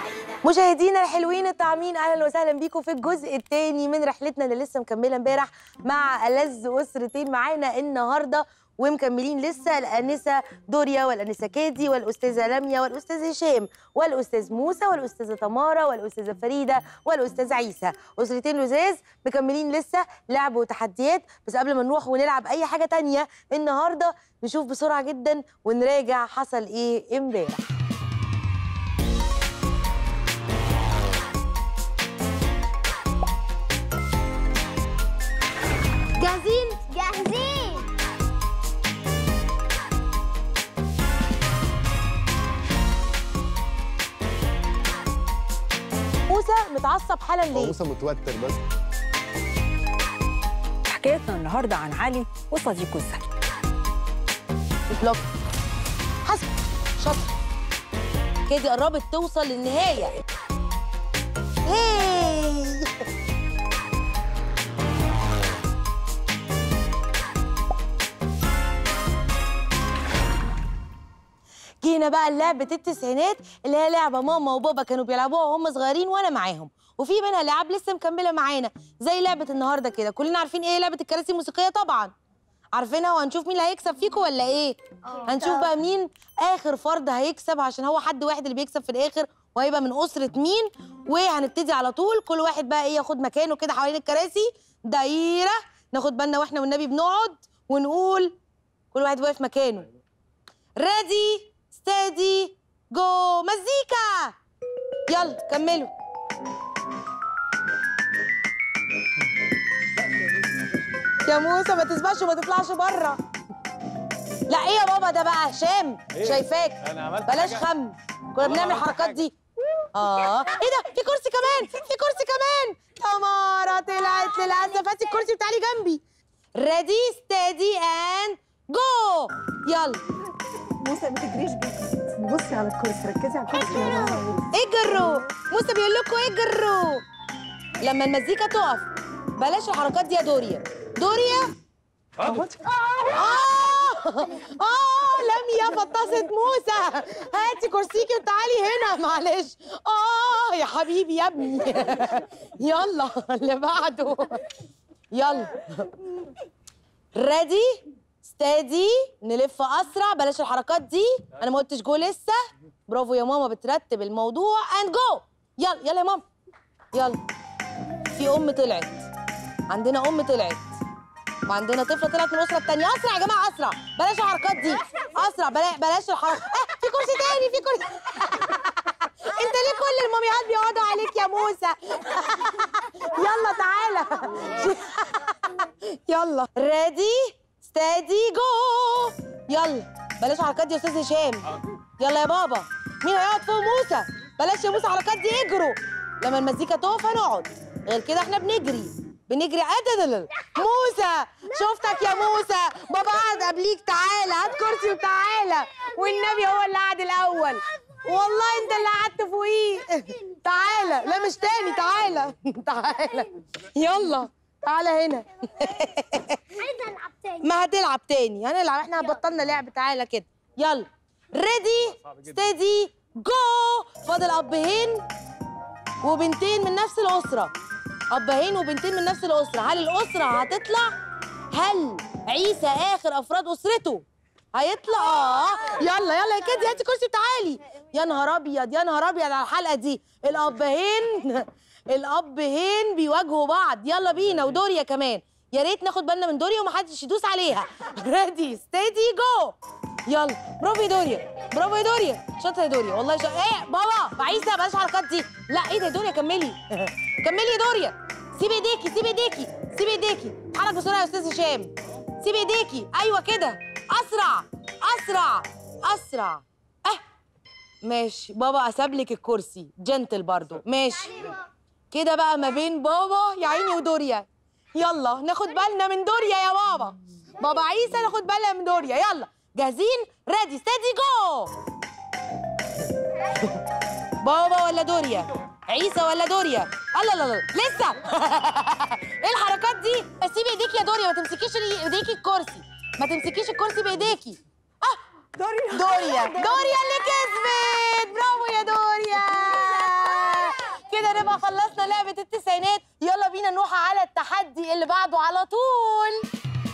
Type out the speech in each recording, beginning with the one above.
مشاهدينا الحلوين الطعمين اهلا وسهلا بيكم في الجزء الثاني من رحلتنا اللي لسه مكمله امبارح مع ألذ اسرتين معانا النهارده ومكملين لسه الانسه دوريا والانسه كادي والاستاذه لميا والاستاذ هشام والاستاذ موسى والاستاذه تمارا والاستاذه فريده والاستاذ عيسى اسرتين لزاز مكملين لسه لعب وتحديات بس قبل ما نروح ونلعب اي حاجه تانية النهارده نشوف بسرعه جدا ونراجع حصل ايه امبارح جاهزين جاهزين موسى متعصب حالا هو ليه موسى متوتر بس حكايتنا النهارده عن علي وصديقه الذكي بلوك حسب شاطر كادي قربت توصل للنهايه هي جينا بقى لعبة التسعينات اللي هي لعبة ماما وبابا كانوا بيلعبوها وهم صغيرين وأنا معاهم وفي منها لعب لسه مكملة معانا زي لعبة النهاردة كده كلنا عارفين إيه لعبة الكراسي الموسيقية طبعا عارفينها وهنشوف مين اللي هيكسب فيكم ولا إيه هنشوف بقى مين آخر فرد هيكسب عشان هو حد واحد اللي بيكسب في الآخر وهيبقى من أسرة مين وهنبتدي على طول كل واحد بقى إيه ياخد مكانه كده حوالين الكراسي دايرة ناخد بالنا وإحنا والنبي بنقعد ونقول كل واحد واقف مكانه ريدي ستادي جو مزيكا يلا كملوا يا موسى ما تسبقش وما تطلعش بره لا ايه يا بابا ده بقى هشام شايفاك أنا عملت بلاش حاجة؟ خم كنا بنعمل عملت الحركات حاجة. دي اه ايه ده في كرسي كمان في كرسي كمان تمارا طلعت للاسف هاتي الكرسي بتاعي جنبي ريدي ستادي اند جو يلا موسى ما تجريش جدا بصي على الكرسي ركزي على الكرسي اجروا موسى بيقول لكم اجروا لما المزيكا تقف بلاش الحركات دي يا دوريا دوريا اه اه لميا فطست موسى هاتي كرسيكي وتعالي هنا معلش اه يا حبيبي يا ابني يلا اللي بعده يلا ريدي ستادي نلف اسرع بلاش الحركات دي انا ما قلتش جو لسه برافو يا ماما بترتب الموضوع اند جو يلا يلا يا ماما يلا في ام طلعت عندنا ام طلعت وعندنا طفله طلعت من الاسره الثانيه اسرع يا جماعه اسرع بلاش الحركات دي اسرع بلا- بلاش الحركات آه في كرسي تاني في كرسي انت ليه كل الماميهات بيقعدوا عليك يا موسى يلا تعالى يلا ريدي ستادي جو يلا بلاش الحركات دي يا استاذ هشام يلا يا بابا مين هيقعد فوق موسى بلاش يا موسى الحركات دي اجروا لما المزيكا تقف هنقعد غير كده احنا بنجري بنجري عدد موسى شفتك يا موسى بابا قعد قبليك تعالى هات كرسي وتعالى والنبي هو اللي قعد الاول والله انت اللي قعدت فوقيه تعالى لا مش تاني تعالى تعالى يلا تعالى هنا عايزه العب تاني ما هتلعب تاني هنلعب احنا بطلنا لعب تعالى كده يلا ريدي ستيدي جو فاضل ابهين وبنتين من نفس الاسره ابهين وبنتين من نفس الاسره هل الاسره هتطلع هل عيسى اخر افراد اسرته هيطلع اه يلا يلا يا كده هاتي كرسي تعالي يا نهار ابيض يا نهار ابيض على الحلقه دي الابهين الابهين بيواجهوا بعض يلا بينا ودوريا كمان يا ريت ناخد بالنا من دوريا ومحدش يدوس عليها ريدي ستيدي جو يلا برافو يا دوريا برافو يا دوريا شاطره يا دوريا والله شاطره ايه بابا عايزه بلاش الحركات دي لا ايه ده يا دوريا كملي كملي يا دوريا سيبي ايديكي سيبي ايديكي سيبي ايديكي اتحرك بسرعه يا استاذ هشام سيبي ايديكي ايوه كده اسرع اسرع اسرع اه ماشي بابا اساب لك الكرسي جنتل برضو ماشي كده بقى ما بين بابا يا عيني ودوريا يلا ناخد بالنا من دوريا يا بابا بابا عيسى ناخد بالنا من دوريا يلا جاهزين ريدي ستادي جو بابا ولا دوريا عيسى ولا دوريا الله لا لا لسه ايه الحركات دي سيبي ايديكي يا دوريا ما تمسكيش ايديكي الكرسي ما تمسكيش الكرسي بايديكي اه دوريا دوريا دوريا اللي كسبت برافو يا دوريا بقى خلصنا لعبه التسعينات يلا بينا نروح على التحدي اللي بعده على طول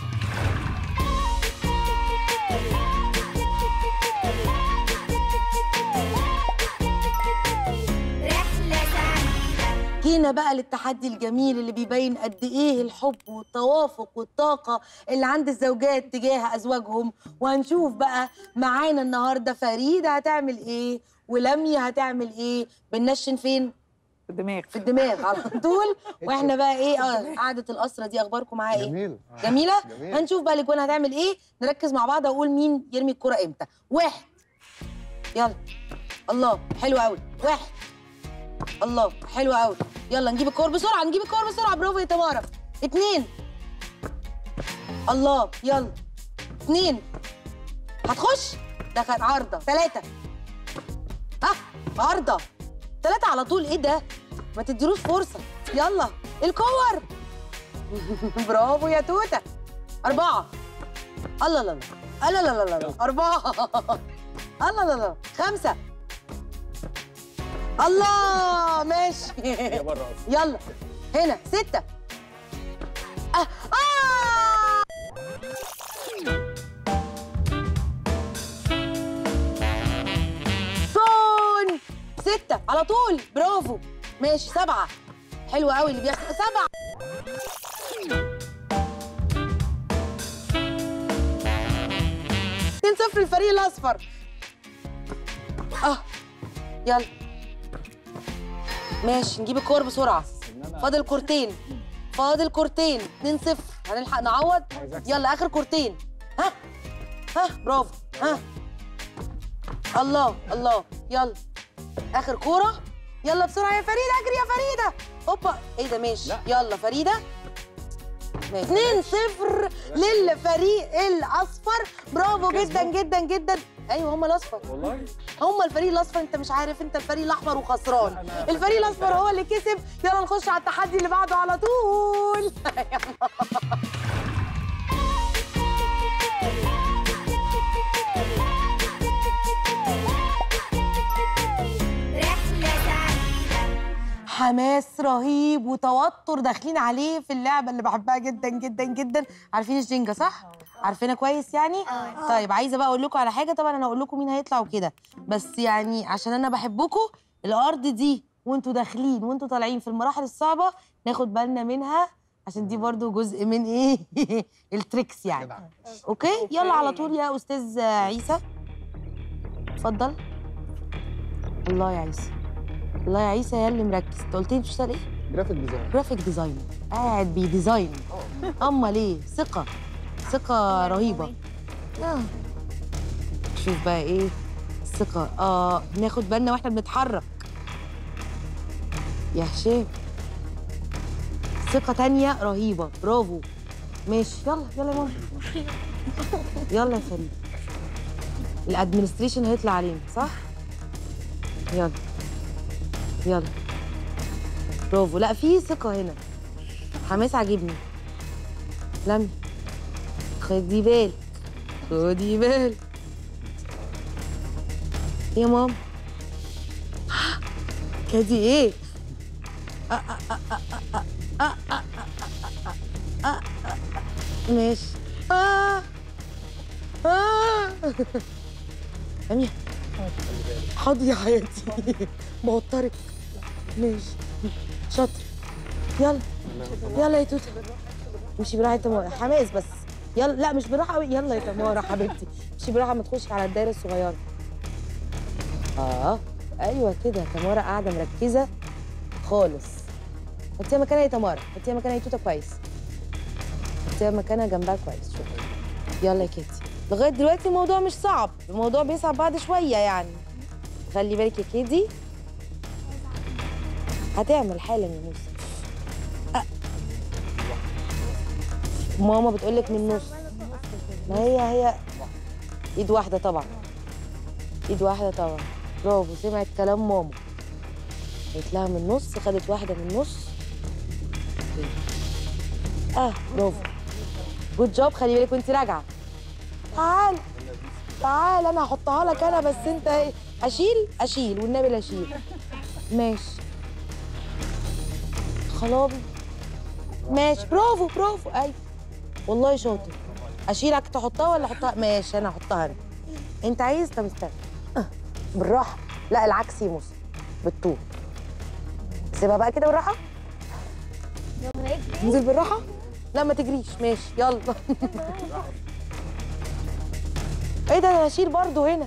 رحلة سعيدة جينا بقى للتحدي الجميل اللي بيبين قد ايه الحب والتوافق والطاقة اللي عند الزوجات تجاه أزواجهم وهنشوف بقى معانا النهاردة فريدة هتعمل ايه ولميا هتعمل ايه بننشن فين الدماغ في الدماغ على طول واحنا بقى ايه اه قعدة الأسرة دي أخباركم معاها ايه جميل جميلة جميل. هنشوف بقى الأجوان هتعمل ايه نركز مع بعض أقول مين يرمي الكرة امتى واحد يلا الله حلو قوي واحد الله حلو قوي يلا نجيب الكور بسرعه نجيب الكور بسرعه برافو يا تمارا اتنين الله يلا اتنين هتخش ده كان عارضه ثلاثه اه عارضه ثلاثه على طول ايه ده ما تديلوش فرصه يلا الكور برافو يا توته اربعه الله لا لا الله لا لا لا اربعه الله لا لا خمسه الله ماشي هي بره اصلا يلا هنا ستة آه. آه. جون ستة على طول برافو ماشي سبعة حلو قوي اللي بيحصل سبعة اتنين صفر الفريق الأصفر اه يلا ماشي نجيب الكور بسرعة فاضل كورتين فاضل كورتين 2 0 هنلحق نعوض عايز أكسب. يلا اخر كورتين ها ها برافو ها الله الله يلا اخر كوره يلا بسرعه يا فريده اجري يا فريده هوبا ايه ده ماشي لا. يلا فريده ماشي 2 0 للفريق الاصفر برافو جدا جدا جدا ايوه هم الاصفر والله هم الفريق الاصفر انت مش عارف انت الفريق الاحمر وخسران الفريق الاصفر هو اللي كسب يلا نخش على التحدي اللي بعده على طول رحلة سعيدة حماس رهيب وتوتر داخلين عليه في اللعبه اللي بحبها جدا جدا جدا عارفين الجينجا صح عارفينها كويس يعني طيب عايزه بقى اقول لكم على حاجه طبعا انا هقول لكم مين هيطلع وكده بس يعني عشان انا بحبكم الارض دي وانتوا داخلين وانتوا طالعين في المراحل الصعبه ناخد بالنا منها عشان دي برضو جزء من ايه التريكس يعني جدع اوكي يلا على طول يا استاذ عيسى اتفضل الله يا عيسى الله يا عيسى يا اللي مركز انت قلت لي بتشتغل ايه جرافيك ديزاين جرافيك ديزاينر قاعد بيديزاين امال ايه ثقه ثقه رهيبه آه. شوف بقى ايه الثقه اه ناخد بالنا واحنا بنتحرك يا هشام ثقه تانية رهيبه برافو ماشي يلا يلا يا ماما يلا يا فريد الادمنستريشن هيطلع علينا صح يلا يلا برافو لا في ثقة هنا حماس عاجبني لمي خدي بالك خدي بالك يا ماما كدي ايه آه، آه، آه، آه، آه، آه، آه، آه، آه، آه، آه. ماشي آه آه أمية حاضر يا حياتي بوترك ماشي شاطر يلا يلا يا توته امشي براحه يا تمارا حماس بس يلا لا مش براحه قوي يلا يا تمارا حبيبتي امشي براحه ما تخشي على الدايره الصغيره اه ايوه كده تمارا قاعده مركزه خالص حطيها مكانها يا تمارا حطيها مكانها يا توته كويس حطيها مكانها جنبها كويس شكرا يلا يا كيتي لغايه دلوقتي الموضوع مش صعب الموضوع بيصعب بعد شويه يعني خلي بالك يا كيدي هتعمل حالا يا موسى أه. ماما بتقولك من النص ما هي هي ايد واحده طبعا ايد واحده طبعا برافو سمعت كلام ماما قالت لها من النص خدت واحده من النص اه برافو جود جوب خلي بالك وانت راجعه تعال تعال انا هحطها لك انا بس انت ايه اشيل اشيل والنبي لا اشيل ماشي خلابي ماشي برافو برافو ايوه والله شاطر اشيلك تحطها ولا احطها ماشي انا احطها انا انت عايز طب استنى آه، بالراحه لا العكس يا موسى بالطول سيبها بقى كده بالراحه انزل بالراحه لا ما تجريش ماشي يلا ايه ده انا هشيل برضو هنا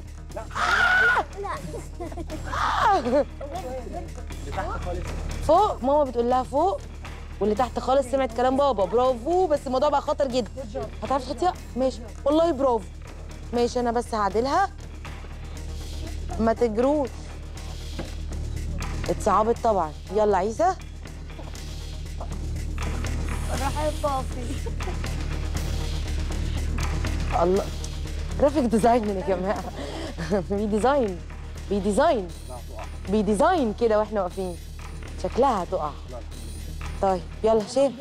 فوق ماما بتقول لها فوق واللي تحت خالص سمعت كلام بابا برافو بس الموضوع بقى خطر جدا هتعرفي تحطيها ماشي والله برافو ماشي انا بس هعدلها ما تجروش اتصعبت طبعا يلا عيسى راح بابي الله جرافيك ديزاين يا جماعه بيديزاين بيديزاين بيديزاين كده واحنا واقفين شكلها هتقع طيب يلا شيل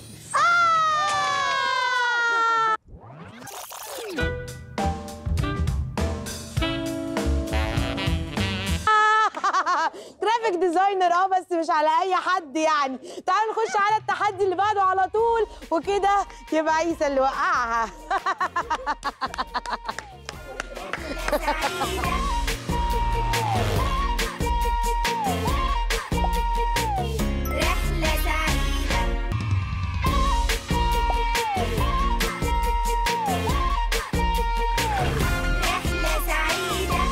جرافيك ديزاينر اه بس مش على اي حد يعني تعالوا نخش على التحدي اللي بعده على طول وكده يبقى عيسى اللي وقعها رحلة سعيدة رحلة سعيدة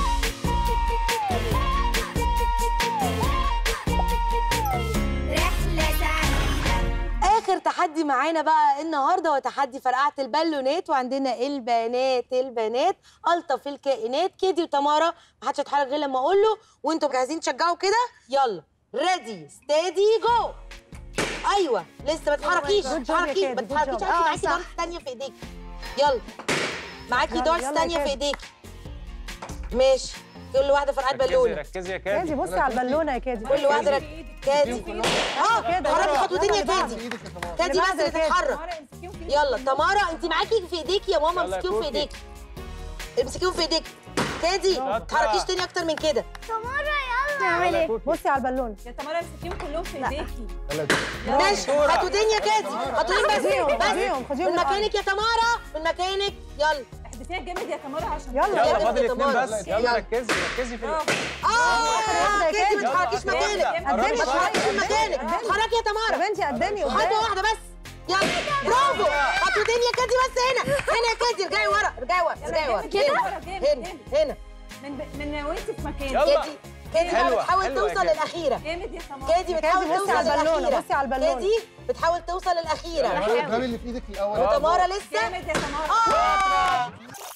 رحلة سعيدة اخر تحدي معانا بقى النهارده هو تحدي فرقعه البالونات وعندنا البنات البنات الطف الكائنات كيدي وتمارا محدش هيتحرك غير لما اقول له وانتوا جاهزين تشجعوا كده يلا ريدي ستيدي جو ايوه لسه ما تتحركيش ما Good job يا تتحركيش ما كادي، good تتحركيش job. انت آه، معاكي صح. دارس تانية في ايديك يلا معاكي يلا، دارس يلا يا تانية في كادي. ايديك ماشي كل واحده فرقعه ركزي بالونه ركزي يا كادي كادي بصي على البالونه يا كادي كل واحده رك... كادي اه كده، حركي يلا، خطوتين يا يلا يا كادي كادي اللي بس بعده اللي يا كادي. تتحرك يلا تمارا انت معاكي في ايديكي يا ماما يلا يا امسكيهم في كوكي. ايديك امسكيهم في ايديك كادي ما تتحركيش تاني اكتر من كده نعمل ايه؟ بصي على البالونه يا تمارا امسكيهم كلهم في ايديكي ماشي خطوتين يا كادي خطوتين بس خديهم، بس خديهم، خديهم من من مكانك يا تمارا من مكانك يلا احدفيها جامد يا تمارا عشان يلا يلا يلا فاضل يا اتنين تمارا. بس يلا. يلا ركزي ركزي في برافو. اه يا كادي ما كادي. تتحركيش يلا، مكانك واحدة. قدمي ما قربي تتحركيش شوية. من مكانك اتحركي يا يا تمارا بنتي قدامي خطوه قدام واحده بس يلا برافو خطوتين يا كادي بس هنا هنا يا كادي ارجعي ورا ارجعي ورا ارجعي ورا كده؟ هنا جامد، هنا جامد. هنا من من وانت في مكانك يلا. كادي كادي بقى حلوة، بتحاول حلوة يا توصل كادي. للاخيره جامد يا تمارا كادي بتحاول كادي بصي توصل على البالونة، للاخيره بصي على البالونة. كادي بتحاول توصل للاخيره اضربي اللي في ايدك الاول وتمارا لسه جامد يا تمارا آه.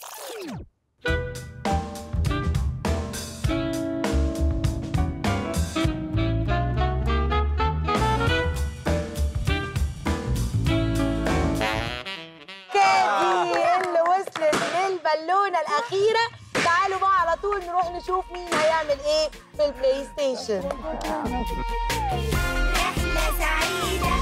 كادي اللي وصلت للبالونه الاخيره تعالوا بقى على طول نروح نشوف مين هيعمل ايه في البلاي ستيشن رحلة سعيدة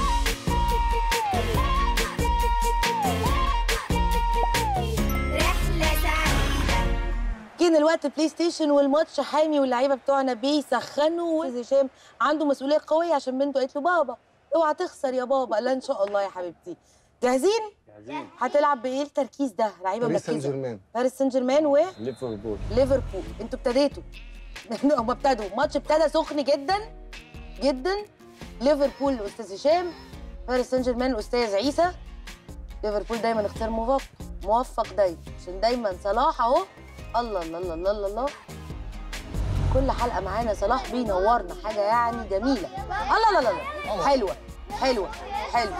رحلة سعيدة جينا الوقت بلاي ستيشن والماتش حامي واللعيبه بتوعنا بيسخنوا وزي هشام عنده مسؤوليه قويه عشان بنته قالت له بابا اوعى تخسر يا بابا لا ان شاء الله يا حبيبتي جاهزين جاهزين هتلعب بايه التركيز ده لعيبه باريس سان مركزه جيرمان باريس سان جيرمان و ليفربول ليفربول انتوا ابتديتوا هم ابتدوا الماتش ابتدى سخن جدا جدا ليفربول الاستاذ هشام باريس سان جيرمان الاستاذ عيسى ليفربول دايما اختيار موفق موفق دايما عشان دايما صلاح اهو الله الله الله الله الله, الله. كل حلقه معانا صلاح بينورنا حاجه يعني جميله الله الله الله الله حلوه حلوه حلوه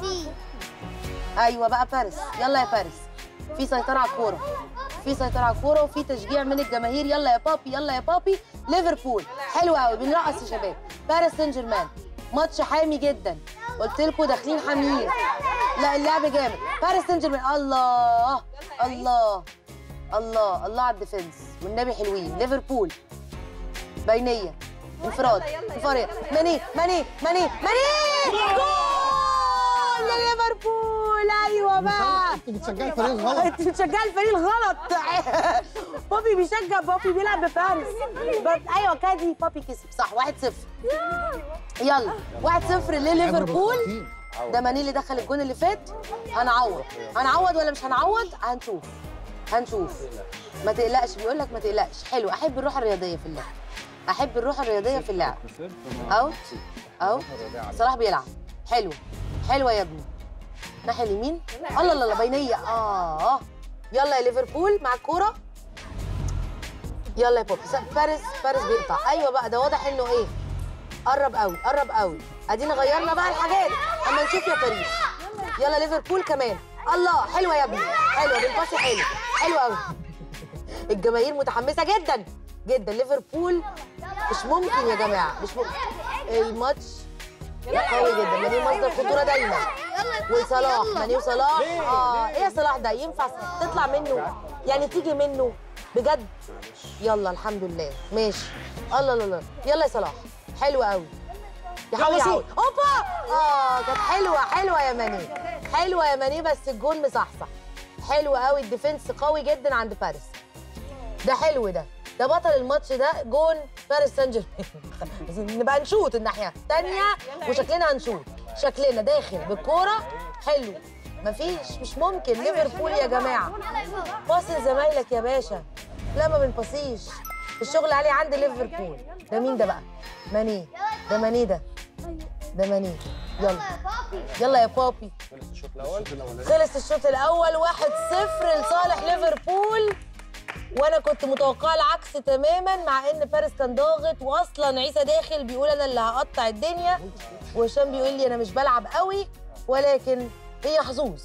ايوه بقى باريس يلا يا باريس في سيطره على الكوره في سيطره على الكوره وفي تشجيع من الجماهير يلا يا بابي يلا يا بابي ليفربول حلو قوي بنرقص يا شباب باريس سان جيرمان ماتش حامي جدا قلت لكم داخلين حاميين لا اللعب جامد باريس سان جيرمان الله الله الله الله على الديفنس والنبي حلوين ليفربول بينيه انفراد انفراد ماني ماني ماني ماني جول لليفربول بول ايوه بقى انت بتشجعي الفريق غلط انت بتشجعي الفريق الغلط بابي بيشجع بابي بيلعب بفارس بس ايوه كادي بابي كسب صح 1-0 يلا 1-0 لليفربول ده ماني اللي دخل الجون اللي فات هنعوض هنعوض ولا مش هنعوض هنشوف هنشوف ما تقلقش بيقول لك ما تقلقش حلو احب الروح الرياضيه في اللعب احب الروح الرياضيه في اللعب اوت اهو صلاح بيلعب حلو حلوه يا ابني الناحيه اليمين الله الله الله بينيه اه يلا يا ليفربول مع الكوره يلا يا بوبي س- فارس فارس بيقطع ايوه بقى ده واضح انه ايه قرب قوي قرب قوي ادينا غيرنا بقى الحاجات اما نشوف يا باريس يلا ليفربول كمان الله حلوه يا ابني حلوه بالباص حلو حلو قوي الجماهير متحمسه جدا جدا ليفربول مش ممكن يا جماعه مش ممكن الماتش قوي جدا ماني مصدر خطوره دايما وصلاح ماني وصلاح اه ايه يا صلاح ده ينفع تطلع منه يعني تيجي منه بجد يلا الحمد لله ماشي الله الله الله يلا يا صلاح حلو قوي يحاول يعود اوبا اه كانت حلوه حلوه يا ماني حلوه يا ماني بس الجون مصحصح حلو قوي الديفنس قوي جدا عند باريس ده حلو ده ده بطل الماتش ده جون باريس سان جيرمان نبقى نشوط الناحيه الثانيه وشكلنا هنشوط شكلنا داخل بالكوره حلو مفيش مش ممكن ليفربول يا جماعه باص لزمايلك يا باشا لا ما بنباصيش الشغل عليه عند ليفربول ده مين ده بقى ماني ده ماني ده ده ماني يلا يلا يا بابي خلص الشوط الاول 1-0 لصالح ليفربول وانا كنت متوقعه العكس تماما مع ان فارس كان ضاغط واصلا عيسى داخل بيقول انا اللي هقطع الدنيا وهشام بيقول لي انا مش بلعب قوي ولكن هي حظوظ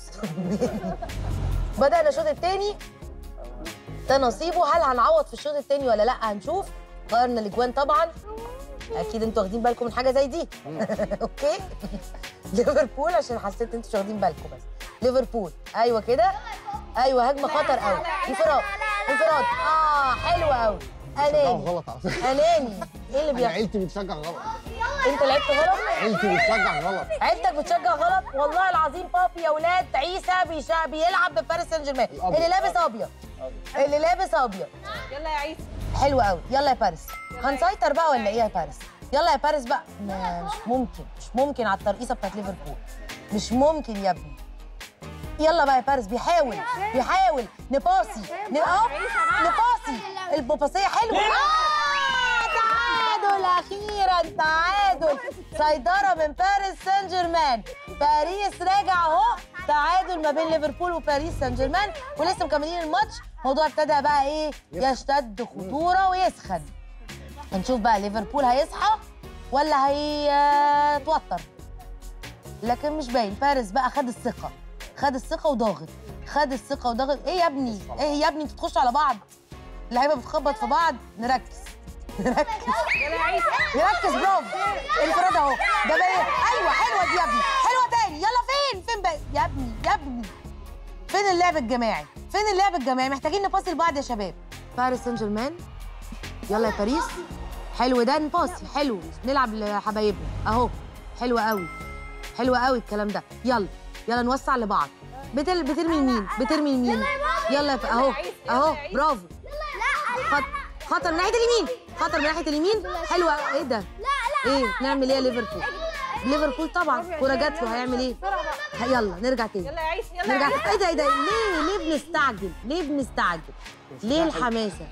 بدأنا الشوط الثاني ده نصيبه هل هنعوض في الشوط الثاني ولا لا هنشوف غيرنا الاجوان طبعا اكيد انتوا واخدين بالكم من حاجه زي دي اوكي ليفربول عشان حسيت انتوا مش واخدين بالكم بس ليفربول ايوه كده ايوه هجمه خطر قوي انفراد انفراد اه حلو قوي بتشجعوا اناني غلط على فكره اناني ايه اللي انا بيحصل عيلتي بتشجع غلط انت لعبت غلط عيلتي بتشجع غلط عيلتك بتشجع غلط والله العظيم بابي يا ولاد عيسى بيشا بيلعب بباريس سان جيرمان الأبيض. اللي لابس ابيض اللي لابس ابيض يلا يا عيسى حلو قوي يلا يا باريس هنسيطر بقى ولا ايه يا باريس يلا يا باريس بقى ما مش ممكن مش ممكن على الترقيصه بتاعت ليفربول مش ممكن يا ابني يلا بقى يا باريس بيحاول بيحاول نباصي ن- اهو نباصي الباصيه حلوه آه تعادل اخيرا تعادل سيطره من باريس سان جيرمان باريس راجع اهو تعادل ما بين ليفربول وباريس سان جيرمان ولسه مكملين الماتش الموضوع ابتدى بقى ايه يشتد خطوره ويسخن هنشوف بقى ليفربول هيصحى ولا هيتوتر لكن مش باين فارس بقى خد الثقه خد الثقه وضاغط خد الثقه وضاغط ايه يا ابني ايه يا ابني انتوا تخشوا على بعض اللعيبه بتخبط في بعض نركز نركز يلا يا عيسى نركز برافو انفراد اهو ده بقى ايوه حلوه دي يا ابني حلوه تاني يلا فين فين بقى يا ابني يا ابني فين اللعب الجماعي فين اللعب الجماعي محتاجين نباصي لبعض يا شباب باريس سان جيرمان يلا يا باريس حلو ده نباصي حلو نلعب لحبايبنا اهو حلو قوي حلو قوي الكلام ده يلا يلا نوسع لبعض بتل... بترمي لمين بترمي لمين يلا يا ف... اهو اهو برافو خط... خطر من ناحيه اليمين خطر من ناحيه اليمين حلو قوي ايه ده ايه نعمل ايه يا ليفربول ليفربول طبعا كوره جات له هيعمل ايه ه- يلا نرجع تاني يلا يا عيسى يلا يا نرجع عيسى ايه ده ايه ده ليه ليه بنستعجل ليه بنستعجل ليه الحماسه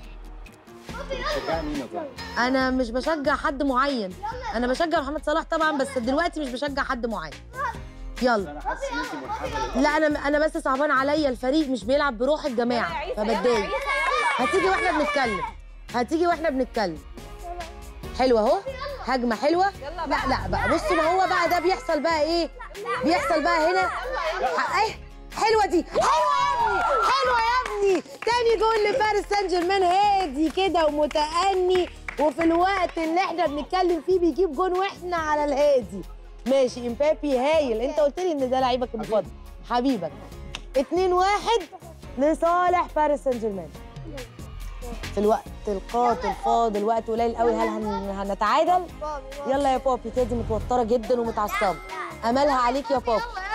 انا مش بشجع حد معين انا بشجع محمد صلاح طبعا بس دلوقتي مش بشجع حد معين يلا لا انا انا بس صعبان عليا الفريق مش بيلعب بروح الجماعه فبتضايق هتيجي واحنا بنتكلم هتيجي واحنا بنتكلم حلوه اهو هجمه حلوه لا لا بقى بصوا ما هو بقى ده بيحصل بقى ايه بيحصل بقى هنا ح- ايه حلوه دي حلوه يا ابني حلوه يا ابني تاني جول لفارس سان جيرمان هادي كده ومتأني وفي الوقت اللي احنا بنتكلم فيه بيجيب جون واحنا على الهادي ماشي امبابي هايل انت قلت لي ان ده لعيبك المفضل حبيبك 2 1 لصالح باريس سان جيرمان في الوقت القاتل فاضل وقت قليل قوي هل هن... هنتعادل يلا يا بابي تادي متوتره جدا ومتعصبه املها عليك يا بابي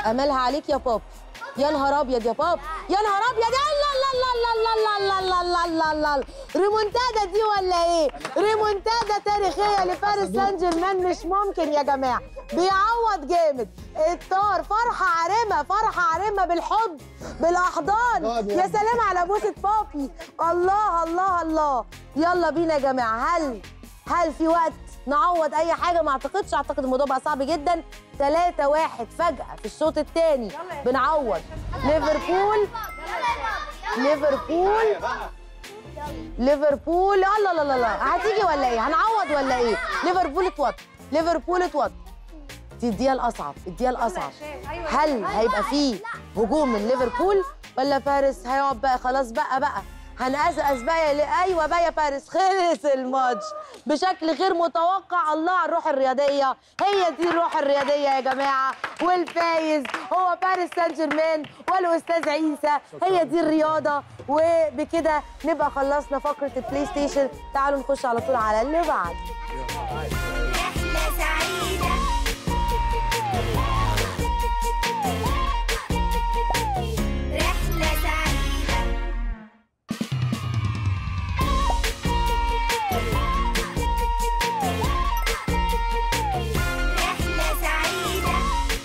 املها عليك يا بابي يا نهار ابيض يا بابي يا نهار ابيض الله الله الله الله الله الله الله الله الله الله ريمونتادا دي ولا ايه ريمونتادا تاريخيه لفارس سان جيرمان مش ممكن يا جماعه بيعوض جامد الطار فرحه عارمه فرحه عارمه بالحب بالاحضان طيب يا يا سلام على بوسه بابي الله الله الله يلا بينا يا جماعه هل هل في وقت نعوض اي حاجه ما اعتقدش اعتقد الموضوع بقى صعب جدا 3 1 فجاه في الشوط الثاني بنعوض ليفربول ليفربول ليفربول لا لا لا لا هتيجي ولا ايه هنعوض ولا ايه ليفربول اتوتر ليفربول اتوتر دي الدقيقه الاصعب الدقيقه الاصعب هل هيبقى فيه هجوم من ليفربول ولا باريس هيقعد بقى خلاص بقى بقى هنقزقز بقى يا لي- ايوه بقى يا باريس خلص الماتش بشكل غير متوقع الله على الروح الرياضيه هي دي الروح الرياضيه يا جماعه والفايز هو باريس سان جيرمان والاستاذ عيسى هي دي الرياضه وبكده نبقى خلصنا فقره البلاي ستيشن تعالوا نخش على طول على اللي بعد رحلة سعيدة رحلة سعيدة رحلة سعيدة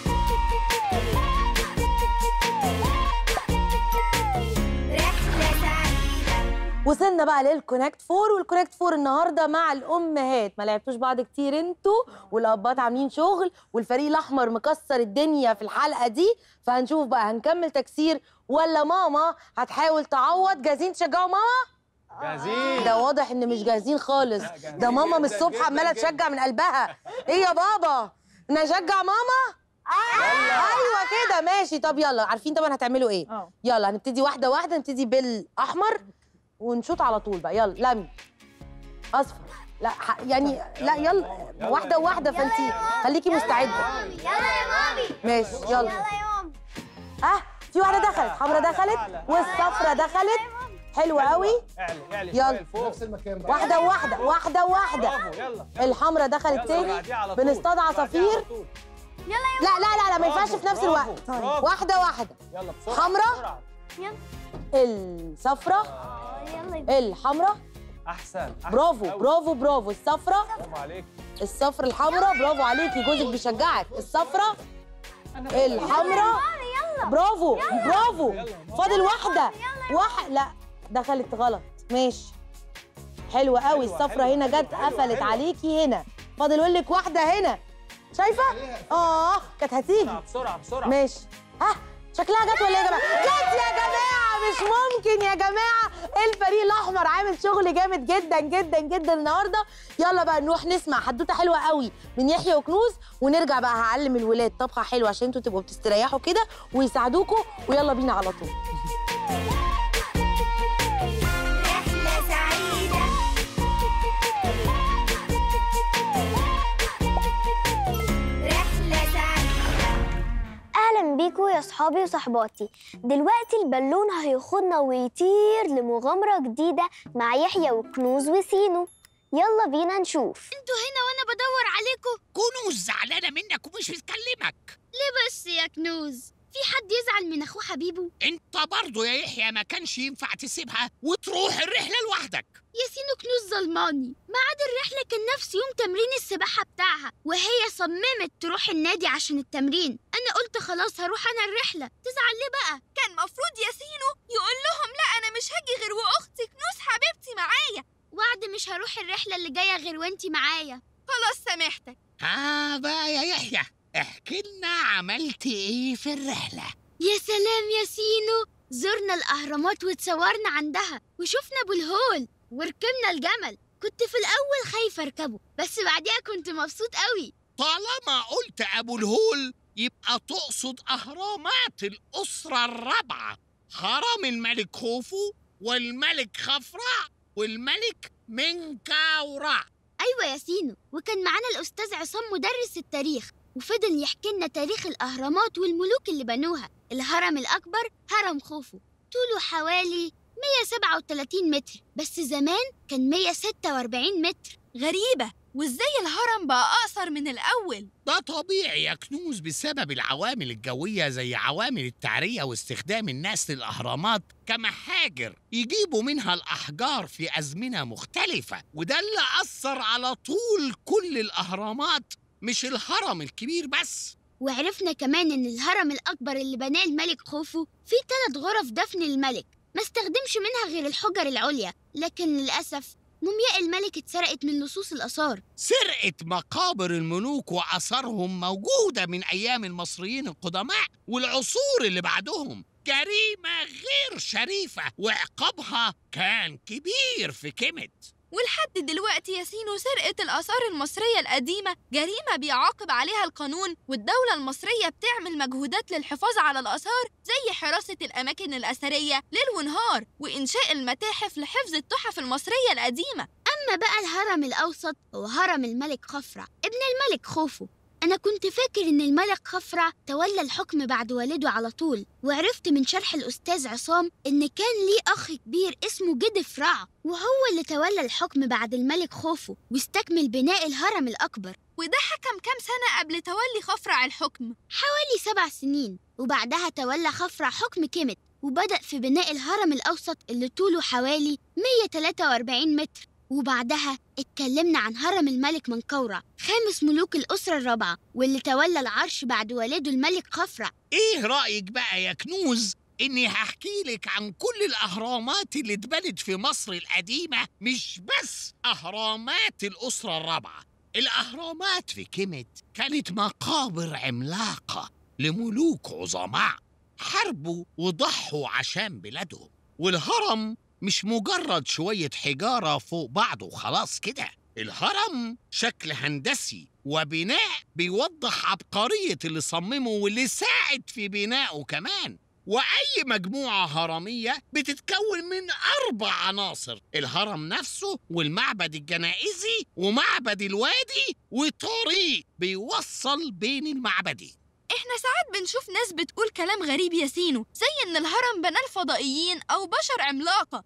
رحلة سعيدة وصلنا بقى للكونكت فور والكونكت فور النهارده مع الامهات ما لعبتوش بعض كتير انتوا والابات عاملين شغل والفريق الاحمر مكسر الدنيا في الحلقه دي فهنشوف بقى هنكمل تكسير ولا ماما هتحاول تعوض جاهزين تشجعوا ماما جاهزين ده واضح ان مش جاهزين خالص ده ماما من الصبح عماله تشجع من قلبها ايه يا بابا نشجع ماما ايوه كده ماشي طب يلا عارفين طبعا هتعملوا ايه اه يلا هنبتدي واحده واحده نبتدي بالاحمر ونشوط على طول بقى يلا لمي اصفر لا ح- يعني لا يلا واحده واحده فانت خليكي مستعده يلا يا مامي ماشي يلا يلا يا مامي اه في واحده دخلت حمرا دخلت والصفرة دخلت حلوه قوي اعلي اعلي يلا. شوية لفوق نفس المكان بقى واحده واحده واحده واحده برافو يلا الحمرا دخلت يلا، تاني بعديها على طول. بنصطاد بعديها على عصافير طول. لا لا لا لا ما ينفعش في نفس برافو، الوقت برافو. واحده واحده يلا بسرعة حمرا؟ بسرعة. الصفرة يلا الحمرا احسن أحسن برافو أوي. برافو برافو الصفرة برافو عليك الصفر الحمراء برافو عليكي جوزك بيشجعك الصفرة الحمراء برافو برافو فاضل واحدة واحد لا دخلت غلط ماشي حلوة قوي حلوة، الصفرة حلوة، هنا حلوة، جت حلوة، قفلت حلوة. عليكي هنا فاضل يقول لك واحدة هنا شايفة؟ اه كانت هتيجي بسرعة بسرعة بسرعة ماشي ها شكلها جت ولا ايه يا جماعه جت يا جماعه مش ممكن يا جماعه الفريق الاحمر عامل شغل جامد جدا جدا جدا النهارده يلا بقى نروح نسمع حدوته حلوه قوي من يحيى وكنوز ونرجع بقى هعلم الولاد طبخه حلوه عشان انتوا تبقوا بتستريحوا كده ويساعدوكوا ويلا بينا على طول رحلة سعيدة رحلة سعيدة اهلا بيكم يا صحابي وصحباتي دلوقتي البالون هياخدنا ويطير لمغامره جديده مع يحيى وكنوز وسينو يلا بينا نشوف انتوا هنا وانا بدور عليكم كنوز زعلانة منك ومش بتكلمك ليه بس يا كنوز في حد يزعل من اخوه حبيبه انت برضه يا يحيى ما كانش ينفع تسيبها وتروح الرحلة لوحدك يا سينو كنوز ظلماني ميعاد الرحله كان نفس يوم تمرين السباحه بتاعها وهي صممت تروح النادي عشان التمرين انا قلت خلاص هروح انا الرحله تزعل ليه بقى كان مفروض يا سينو يقول لهم لا انا مش هاجي غير واختي كنوز حبيبتي معايا وعد مش هروح الرحله اللي جايه غير وانتي معايا خلاص سامحتك اه بقى يا يحيى احكي لنا عملت ايه في الرحلة يا سلام يا سينو زرنا الأهرامات وتصورنا عندها وشفنا أبو الهول وركبنا الجمل كنت في الأول خايفة أركبه بس بعديها كنت مبسوط قوي طالما قلت ابو الهول يبقى تقصد اهرامات الاسرة الرابعة هرم الملك خوفو والملك خفرع والملك منكاورع أيوة يا سينو وكان معانا الأستاذ عصام مدرس التاريخ وفضل يحكي لنا تاريخ الأهرامات والملوك اللي بنوها الهرم الأكبر هرم خوفو طوله حوالي 137 متر بس زمان كان 146 متر غريبة وازاي الهرم بقى أقصر من الأول ده طبيعي يا كنوز بسبب العوامل الجوية زي عوامل التعرية واستخدام الناس للأهرامات كمحاجر يجيبوا منها الأحجار في أزمنة مختلفة وده اللي أثر على طول كل الأهرامات مش الهرم الكبير بس وعرفنا كمان إن الهرم الأكبر اللي بناه الملك خوفو فيه ثلاث غرف دفن الملك ما استخدمش منها غير الحجر العليا لكن للأسف مومياء الملك اتسرقت من لصوص الآثار سرقة مقابر الملوك وأثرهم موجودة من أيام المصريين القدماء والعصور اللي بعدهم جريمة غير شريفة وعقابها كان كبير في كيمت ولحد دلوقتي يا سينو سرقة الآثار المصرية القديمة جريمة بيعاقب عليها القانون والدولة المصرية بتعمل مجهودات للحفاظ على الآثار زي حراسة الأماكن الأثرية ليل ونهار وإنشاء المتاحف لحفظ التحف المصرية القديمة أما بقى الهرم الأوسط هو هرم الملك خفرع ابن الملك خوفو أنا كنت فاكر إن الملك خفرع تولى الحكم بعد والده على طول وعرفت من شرح الأستاذ عصام إن كان ليه أخ كبير اسمه جدف رع وهو اللي تولى الحكم بعد الملك خوفو واستكمل بناء الهرم الأكبر وده حكم كام سنة قبل تولي خفرع الحكم حوالي سبع سنين وبعدها تولى خفرع حكم كيمت وبدأ في بناء الهرم الأوسط اللي طوله حوالي 143 متر وبعدها اتكلمنا عن هرم الملك منقورع خامس ملوك الأسرة الرابعة واللي تولى العرش بعد والده الملك خفرع إيه رأيك بقى يا كنوز إني هحكي لك عن كل الأهرامات اللي اتبنت في مصر القديمة مش بس أهرامات الأسرة الرابعة الأهرامات في كيمت كانت مقابر عملاقة لملوك عظماء حاربوا وضحوا عشان بلادهم والهرم مش مجرد شوية حجارة فوق بعض وخلاص كده الهرم شكل هندسي وبناء بيوضح عبقرية اللي صممه واللي ساعد في بنائه كمان وأي مجموعة هرمية بتتكون من أربع عناصر الهرم نفسه والمعبد الجنائزي ومعبد الوادي وطريق بيوصل بين المعبدين احنا ساعات بنشوف ناس بتقول كلام غريب يا سينو زي ان الهرم بناه الفضائيين او بشر عملاقة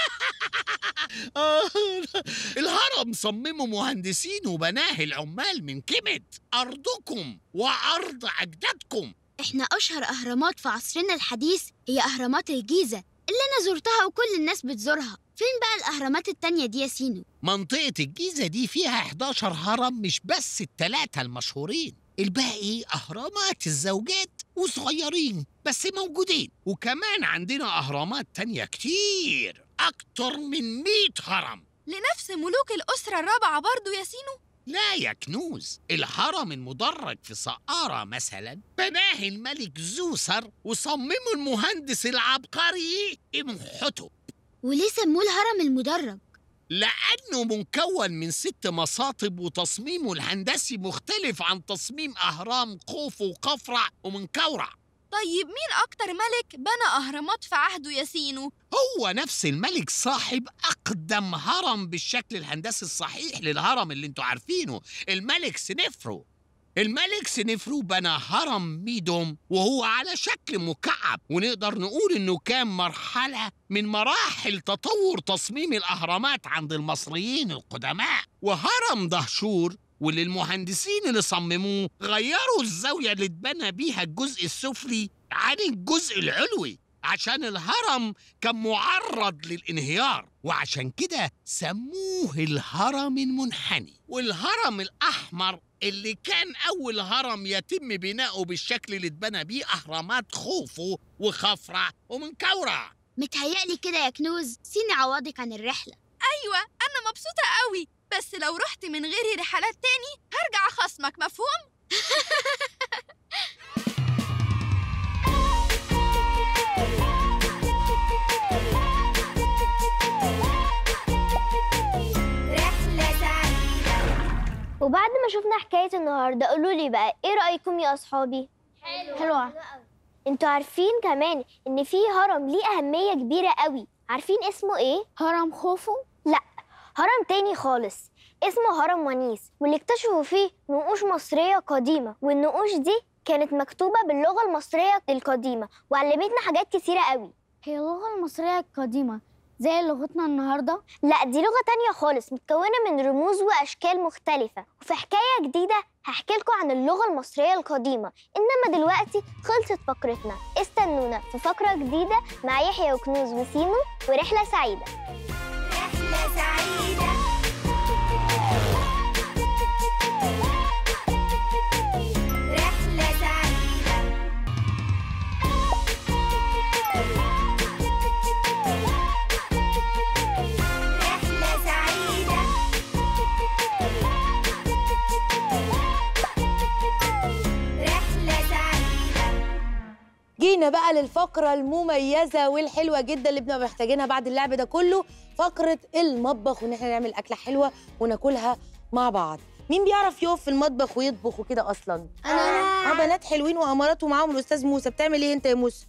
آه، الهرم صممه مهندسين وبناه العمال من كيمت أرضكم وأرض أجدادكم احنا أشهر أهرامات في عصرنا الحديث هي أهرامات الجيزة اللي أنا زرتها وكل الناس بتزورها فين بقى الأهرامات التانية دي يا سينو؟ منطقة الجيزة دي فيها 11 هرم مش بس التلاتة المشهورين الباقي أهرامات الزوجات وصغيرين بس موجودين وكمان عندنا أهرامات تانية كتير أكتر من 100 هرم لنفس ملوك الأسرة الرابعة برضو يا سينو لا يا كنوز الهرم المدرج في سقارة مثلا بناه الملك زوسر وصممه المهندس العبقري إمحتب وليه سموه الهرم المدرج؟ لأنه مكون من ست مساطب وتصميمه الهندسي مختلف عن تصميم أهرام خوفو وقفرع ومنكورع طيب مين أكتر ملك بنى أهرامات في عهده يا سينو؟ هو نفس الملك صاحب أقدم هرم بالشكل الهندسي الصحيح للهرم اللي انتوا عارفينه الملك سنفرو الملك سنفرو بنى هرم ميدوم وهو على شكل مكعب ونقدر نقول انه كان مرحلة من مراحل تطور تصميم الأهرامات عند المصريين القدماء وهرم دهشور واللي المهندسين اللي صمموه غيروا الزاوية اللي اتبنى بيها الجزء السفلي عن الجزء العلوي عشان الهرم كان معرض للانهيار وعشان كده سموه الهرم المنحني والهرم الأحمر اللي كان أول هرم يتم بناؤه بالشكل اللي اتبنى بيه أهرامات خوفو وخفرع ومنكورع متهيألي كده يا كنوز سيني عوضك عن الرحلة أيوة أنا مبسوطة قوي بس لو رحت من غيري رحلات تاني هرجع خصمك مفهوم؟ رحلة سعيدة وبعد ما شفنا حكاية النهاردة قولوا لي بقى ايه رأيكم يا أصحابي؟ حلوة انتوا عارفين كمان ان في هرم ليه أهمية كبيرة قوي عارفين اسمه ايه؟ هرم خوفو؟ لا هرم تاني خالص اسمه هرم ونيس واللي اكتشفوا فيه نقوش مصرية قديمة والنقوش دي كانت مكتوبة باللغة المصرية القديمة وعلمتنا حاجات كتيرة قوي هي اللغة المصرية القديمة زي لغتنا النهارده لا دي لغه تانية خالص متكونه من رموز واشكال مختلفه وفي حكايه جديده هحكي لكم عن اللغه المصريه القديمه انما دلوقتي خلصت فقرتنا استنونا في فقره جديده مع يحيى وكنوز وسيمو ورحله سعيده رحلة سعيدة رحلة سعيدة رحلة سعيدة رحلة سعيدة جينا بقى للفقرة المميزة والحلوة جدا اللي بنبقى محتاجينها بعد اللعب ده كله فقرة المطبخ وإن احنا نعمل أكلة حلوة وناكلها مع بعض مين بيعرف يقف في المطبخ ويطبخ وكده أصلا؟ انا اه بنات حلوين وأمارات ومعاهم الأستاذ موسى بتعمل إيه أنت يا موسى؟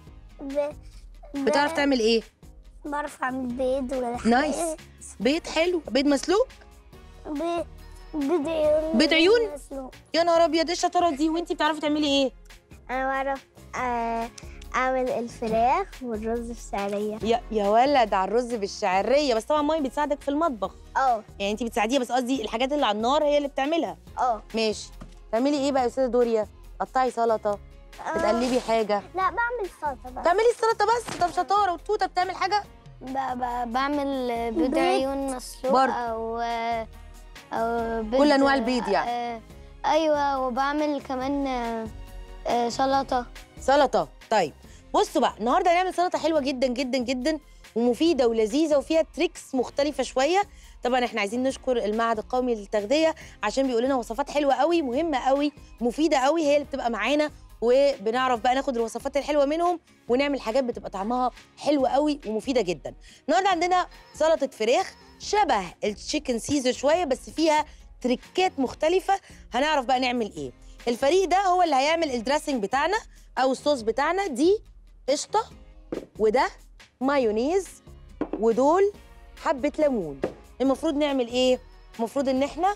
بتعرف تعمل إيه؟ بعرف اعمل بيض ولا نايس بيض حلو بيض مسلوق بيض بيض عيون بيض عيون؟ مسلوق. يا نهار أبيض إيه الشطارة دي وأنتي بتعرفي تعملي إيه؟ انا بعرف آه، اعمل الفراخ والرز بسعريه يا يا ولد على الرز بالشعرية بس طبعا مامي بتساعدك في المطبخ اه يعني أنتي بتساعديها بس قصدي الحاجات اللي على النار هي اللي بتعملها اه ماشي تعملي ايه بقى يا استاذه دوريا قطعي سلطه بتقلبي حاجه لا بعمل سلطه بقى تعملي السلطه بس طب شطاره وتوته بتعمل حاجه ب- ب- بعمل بيض بيض. عيون مسلوق برضه. او او بيض كل أنواع البيض يعني. آه، ايوه وبعمل كمان آه، آه، سلطه سلطه طيب بصوا بقى النهارده هنعمل سلطه حلوه جدا جدا جدا ومفيده ولذيذه وفيها تريكس مختلفه شويه طبعا احنا عايزين نشكر المعهد القومي للتغذيه عشان بيقول لنا وصفات حلوه قوي مهمه قوي مفيده قوي هي اللي بتبقى معانا وبنعرف بقى ناخد الوصفات الحلوه منهم ونعمل حاجات بتبقى طعمها حلو قوي ومفيده جدا النهارده عندنا سلطه فراخ شبه التشيكن سيزر شويه بس فيها تريكات مختلفه هنعرف بقى نعمل ايه الفريق ده هو اللي هيعمل الدريسنج بتاعنا او الصوص بتاعنا دي قشطه وده مايونيز ودول حبه ليمون المفروض نعمل ايه المفروض ان احنا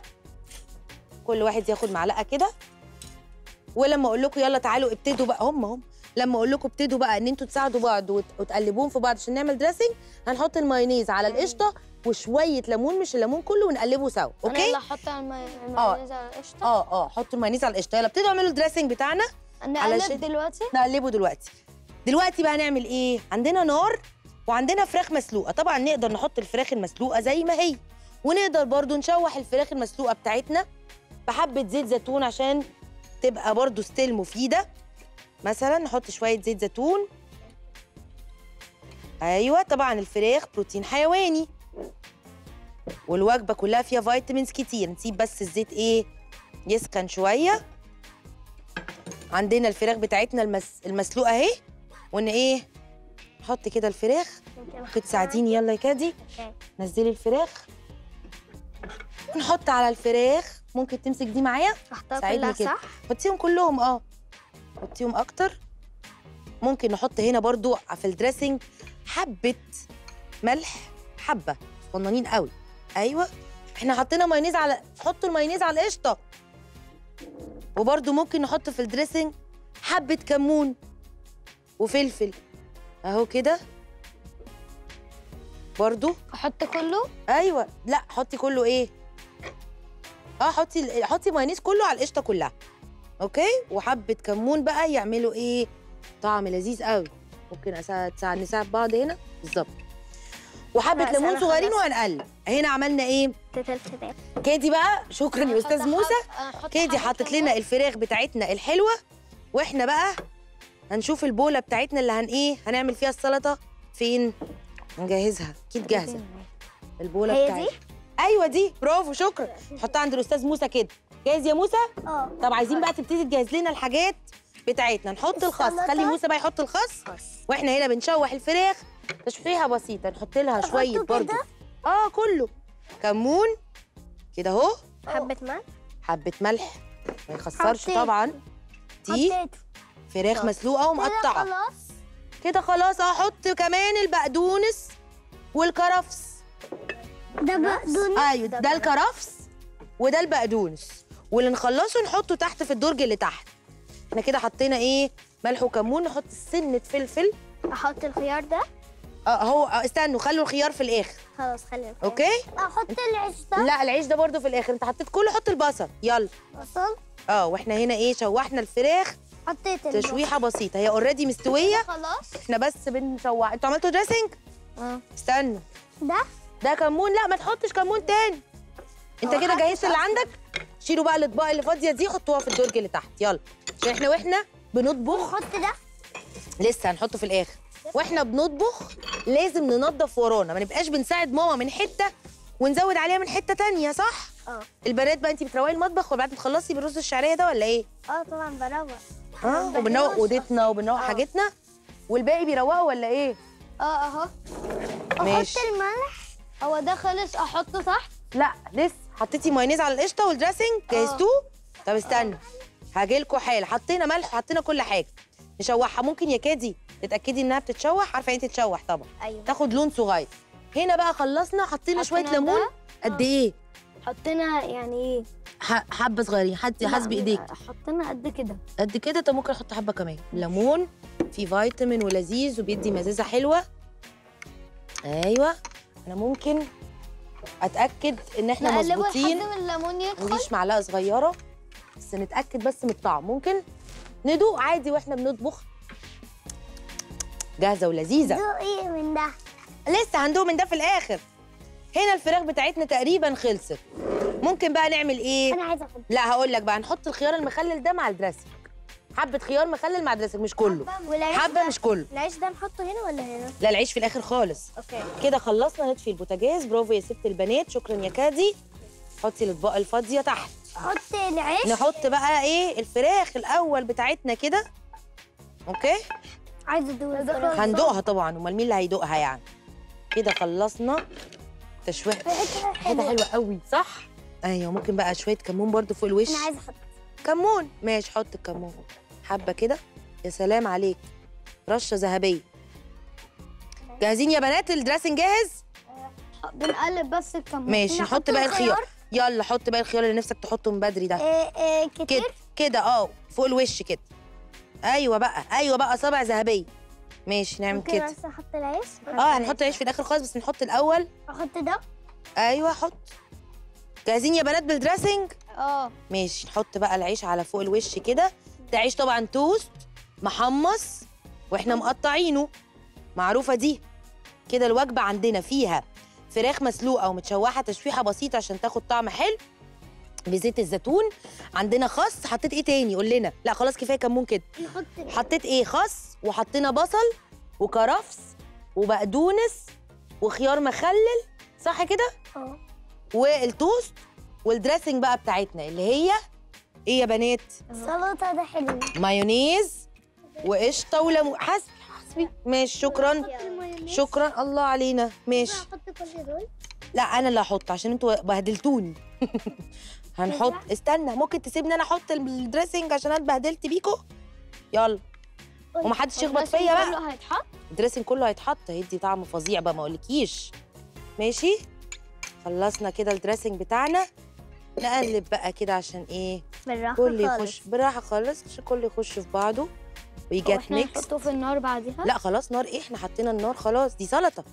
كل واحد ياخد معلقه كده ولما اقول لكم يلا تعالوا ابتدوا بقى هم هم لما اقول لكم ابتدوا بقى ان انتوا تساعدوا بعض وت- وتقلبوهم في بعض عشان نعمل دريسنج هنحط المايونيز على القشطه وشويه ليمون مش الليمون كله ونقلبه سوا انا اوكي اللي احط المي- المايونيز على القشطه اه اه حطوا المايونيز على القشطه يلا ابتدوا اعملوا الدريسنج بتاعنا علشان- نقلب دلوقتي نقلبه دلوقتي دلوقتي بقى نعمل ايه عندنا نار وعندنا فراخ مسلوقه طبعا نقدر نحط الفراخ المسلوقه زي ما هي ونقدر برضو نشوح الفراخ المسلوقه بتاعتنا بحبه زيت زيتون عشان تبقى برضو ستيل مفيده مثلا نحط شويه زيت زيتون ايوه طبعا الفراخ بروتين حيواني والوجبه كلها فيها فيتامينز كتير نسيب بس الزيت ايه يسخن شويه عندنا الفراخ بتاعتنا المس... المسلوقه اهي وان ايه نحط كده الفراخ ممكن تساعديني يلا يا كادي أوكي. نزلي الفراخ ونحط على الفراخ ممكن تمسك دي معايا احطها ساعدني كلها كده. صح حطيهم كلهم اه حطيهم اكتر ممكن نحط هنا برضو في الدريسنج حبه ملح حبه صغننين قوي ايوه احنا حطينا مايونيز على حطوا المايونيز على القشطه وبرضو ممكن نحط في الدريسنج حبه كمون وفلفل اهو كده برضو احط كله ايوه لا حطي كله ايه اه حطي حطي مايونيز كله على القشطه كلها اوكي وحبه كمون بقى يعملوا ايه طعم لذيذ قوي ممكن اساعد تساعد نساعد بعض هنا بالظبط وحبه خلاص، ليمون أنا صغيرين خلصت. وهنقلب هنا عملنا ايه الفراخ كادي بقى شكرا يا استاذ موسى كادي حطت لنا الفراخ بتاعتنا الحلوه واحنا بقى هنشوف البوله بتاعتنا اللي هن ايه هنعمل فيها السلطه فين نجهزها اكيد جاهزه البوله هي بتاعتنا ايوه دي برافو شكرا حطها عند الاستاذ موسى كده جاهز يا موسى اه طب عايزين بقى تبتدي تجهز لنا الحاجات بتاعتنا نحط الخس السلطة. خلي موسى بقى يحط الخس واحنا هنا بنشوح الفراخ تشويحه بسيطه نحط لها شويه كده؟ برضو اه كله كمون كده اهو حبه ملح حبه ملح ما يخسرش حطيت. طبعا دي حطيته فراخ طب. مسلوقه ومقطعه خلاص كده خلاص احط كمان البقدونس والكرفس ده بقدونس ايوه ده الكرفس وده البقدونس واللي نخلصه نحطه تحت في الدرج اللي تحت احنا كده حطينا ايه ملح وكمون نحط سنه فلفل احط الخيار ده اه هو آه، استنوا خلوا الخيار في الاخر خلاص خلينا اوكي احط العيش ده لا العيش ده برضو في الاخر انت حطيت كله حط البصل يلا بصل اه واحنا هنا ايه شوحنا الفراخ حطيت البصل. تشويحه بسيطه هي اوريدي مستويه خلاص احنا بس بنشوح انتوا عملتوا دريسنج اه استنوا ده ده كمون لا ما تحطش كمون تاني انت كده جهزت اللي عندك شيلوا بقى الاطباق اللي فاضيه دي حطوها في الدرج اللي تحت يلا عشان احنا واحنا بنطبخ حط ده لسه هنحطه في الاخر واحنا بنطبخ لازم ننظف ورانا ما نبقاش بنساعد ماما من حته ونزود عليها من حته تانية صح اه البنات بقى انت بتروقي المطبخ وبعد ما تخلصي بالرز الشعريه ده ولا ايه اه طبعا بروق اه وبنروق اوضتنا وبنروق حاجتنا والباقي بيروقوا ولا ايه اه اهو ماشي. احط الملح هو ده خلص احطه تحت لا لسه حطيتي مايونيز على القشطه والدريسنج جهزتوه طب استنى هاجيلكوا حال حطينا ملح وحطينا كل حاجه نشوحها ممكن يا كادي تتاكدي انها بتتشوح عارفه يعني تتشوح طبعا ايوه تاخد لون صغير هنا بقى خلصنا حطينا شويه حطينا ليمون ده؟ قد ايه حطينا يعني ايه ح- حبه صغيرين حد حسب ايديك حطينا قد كده قد كده طب ممكن احط حبه كمان ليمون فيه فيتامين ولذيذ وبيدي مزازه حلوه ايوه انا ممكن اتاكد ان احنا نقلبه مظبوطين لحد ما الليمون يدخل نضيف معلقه صغيره بس نتاكد بس من الطعم ممكن ندوق عادي واحنا بنطبخ جاهزه ولذيذه ايه من ده لسه هندوق من ده في الاخر هنا الفراخ بتاعتنا تقريبا خلصت ممكن بقى نعمل ايه انا عايزه احط لا هقول لك بقى نحط الخيار المخلل ده مع الدريسنج حبه خيار مخلل مع الدريسنج مش كله والعيش حبه ده- مش كله العيش ده نحطه هنا ولا هنا لا العيش في الاخر خالص اوكي كده خلصنا نطفي البوتاجاز برافو يا ست البنات شكرا يا كادي حطي الاطباق الفاضيه تحت احط العيش نحط بقى ايه الفراخ الاول بتاعتنا كده اوكي عايزه ادوق هندوقها طبعا امال مين اللي هيدوقها يعني كده خلصنا تشويح حاجه حلوه قوي صح ايوه ممكن بقى شويه كمون برضو فوق الوش انا عايزه احط كمون ماشي حط الكمون حبه كده يا سلام عليك رشه ذهبيه جاهزين يا بنات الدريسنج جاهز بنقلب بس الكمون ماشي نحط بقى الخيار يلا حط بقى الخيار اللي نفسك تحطه من بدري ده إيه إيه كده كتير كده اه فوق الوش كده ايوه بقى ايوه بقى صابع ذهبيه ماشي نعمل ممكن كده بس احط العيش اه هنحط العيش في الاخر خالص بس نحط الاول احط ده ايوه حط جاهزين يا بنات بالدريسنج اه ماشي نحط بقى العيش على فوق الوش كده ده عيش طبعا توست محمص واحنا مقطعينه معروفه دي كده الوجبه عندنا فيها فراخ مسلوقه ومتشوحه تشويحه بسيطه عشان تاخد طعم حلو بزيت الزيتون عندنا خس حطيت ايه تاني قول لنا لا خلاص كفايه كمون كده نحط حطيت ايه خس وحطينا بصل وكرفس وبقدونس وخيار مخلل صح كده اه والتوست والدريسنج بقى بتاعتنا اللي هي ايه يا بنات السلطه ده حلو مايونيز وقشطه وليمون حسبي حسبي ماشي شكرا شكرا الله علينا ماشي احط كل دول لا انا اللي هحط عشان انتوا بهدلتوني هنحط استنى ممكن تسيبني انا احط الدريسنج عشان انا اتبهدلت بيكو يلا ومحدش يخبط فيا بقى كله هيتحط الدريسنج كله هيتحط هيدي طعم فظيع بقى ما اقولكيش ماشي خلصنا كده الدريسنج بتاعنا نقلب بقى كده عشان ايه بالراحه كل خالص. يخش براحه خالص عشان كله يخش في بعضه ويجت واحنا ميكس نحطه في النار بعدها لا خلاص نار ايه احنا حطينا النار خلاص دي سلطه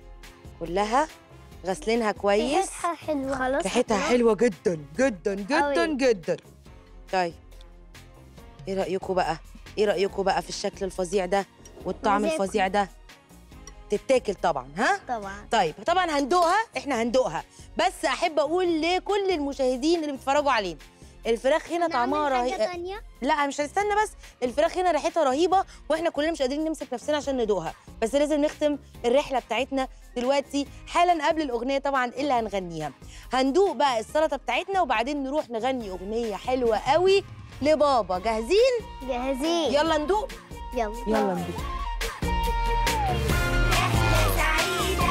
كلها غسلينها كويس ريحتها حلوه خلاص ريحتها حطيناها. حلوه جدا جدا جدا أوي. جدا طيب ايه رايكم بقى ايه رايكم بقى في الشكل الفظيع ده والطعم عايزة آكل. الفظيع ده تتاكل طبعا ها طبعا طيب طبعا هندوقها احنا هندوقها بس احب اقول لكل المشاهدين اللي بيتفرجوا علينا الفراخ هنا طعمها رهيب تانية لا مش هنستنى بس الفراخ هنا ريحتها رهيبه واحنا كلنا مش قادرين نمسك نفسنا عشان ندوقها بس لازم نختم الرحله بتاعتنا دلوقتي حالا قبل الاغنيه طبعا اللي هنغنيها هندوق بقى السلطه بتاعتنا وبعدين نروح نغني اغنيه حلوه قوي لبابا جاهزين جاهزين يلا ندوق يلا يلا ندوق رحلة سعيدة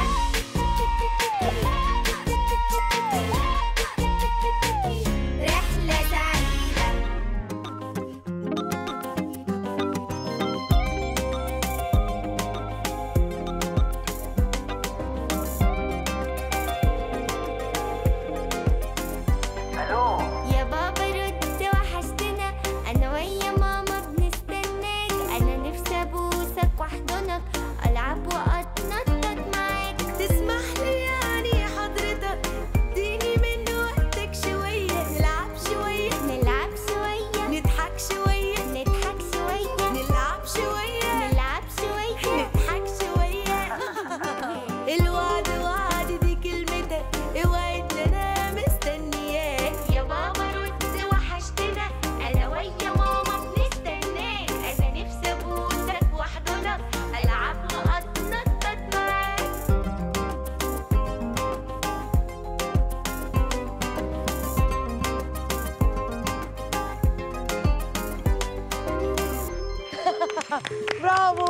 رحلة سعيدة يا بابا رد وحشتنا انا ويا ماما بنستناك انا نفسي ابوسك برافو